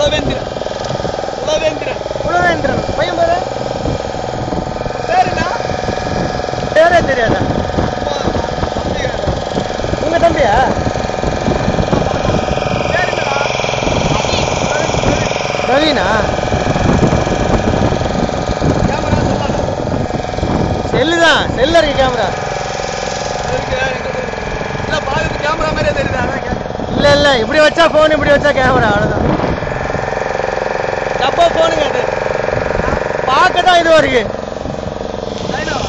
உளவேந்திரன் உளவேந்திரன் குலவேந்திரன் பையன் பேரு பேர் என்ன பேரே தெரியாதா உங்க தம்பியா பேர் என்னடா ரவீனா கேமரா சொல்லலாம் செல்லு தான் செல்ல இருக்கு கேமரா இருக்கு இல்ல பாக்குறது கேமரா மாதிரியே தெரியுது அதான் கேட்டேன் இல்ல இல்ல இப்படி வச்சா போன் இப்படி வச்சா கேமரா அவ்வளவுதான் டப்பா போனுங்க அது பார்க்க தான் இதுவா இருக்கு லைனா